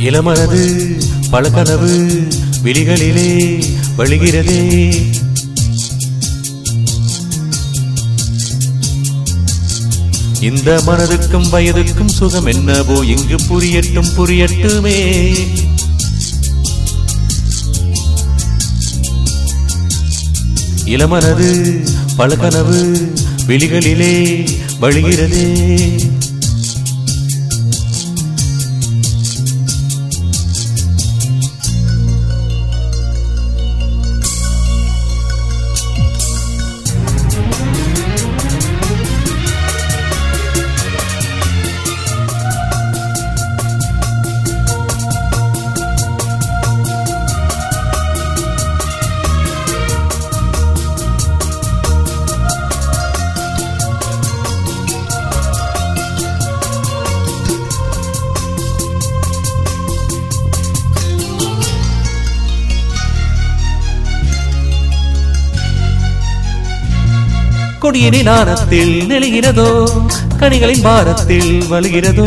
இளமனது பழக்கனவு விழிகளிலே வழிகிறதே இந்த மனதுக்கும் வயதுக்கும் சுகம் என்னவோ இங்கு புரியட்டும் புரியட்டுமே இளமனது பழக்கனவு விழிகளிலே வழிகிறதே கொடியினின் நாணத்தில் நெழுகிறதோ கனிகளின் பாரத்தில் வலுகிறதோ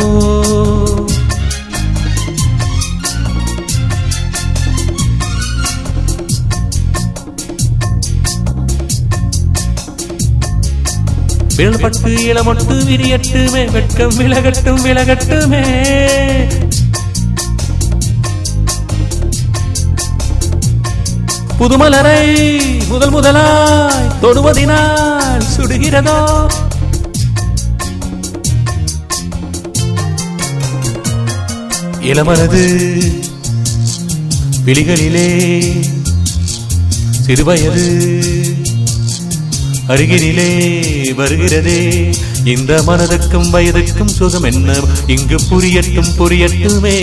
விரல்பட்டு இளமொட்டு விரியட்டுமே வெட்கம் விலகட்டும் விலகட்டுமே புதுமலரை முதல் முதலாய் தொடுவதினால் சுடுகிறதோ இளமனது விழிகளிலே சிறுவயது அருகினிலே வருகிறதே இந்த மனதுக்கும் வயதுக்கும் சுகம் என்ன இங்கு புரியட்டும் புரியட்டுமே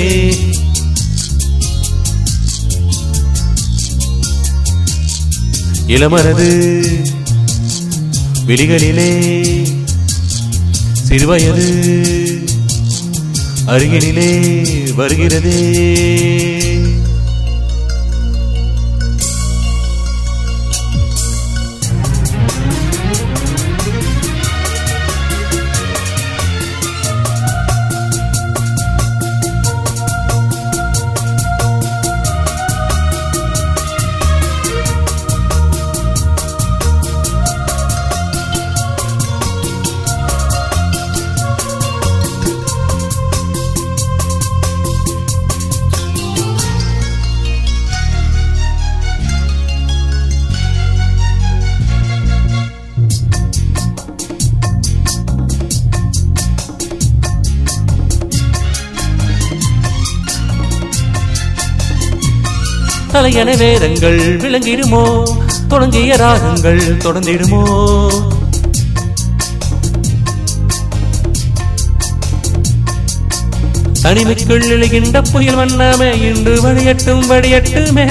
இளமனது விழிகளிலே சிறுவயது அருகினிலே வருகிறதே தலையண வேதங்கள் விளங்கிடுமோ தொடங்கிய ராகங்கள் தொடர்ந்திடுமோ தனிமைக்குள் எழுகின்ற புயல் வண்ணமே இன்று வழியட்டும் வழியட்டுமே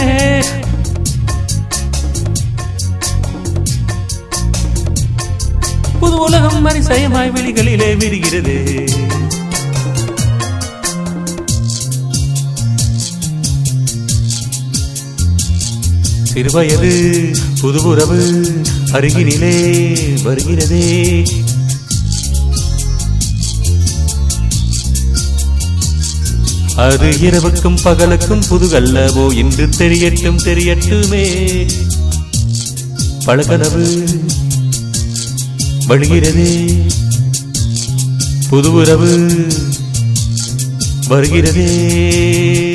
புது உலகம் அதிசயமாய் விழிகளிலே விரிகிறது சிறுவயது புதுவுறவு அருகினிலே வருகிறதே அது இரவுக்கும் பகலுக்கும் புதுகல்லவோ இன்று தெரியட்டும் தெரியட்டுமே பழக்கனவு வழுகிறதே புதுவுறவு வருகிறதே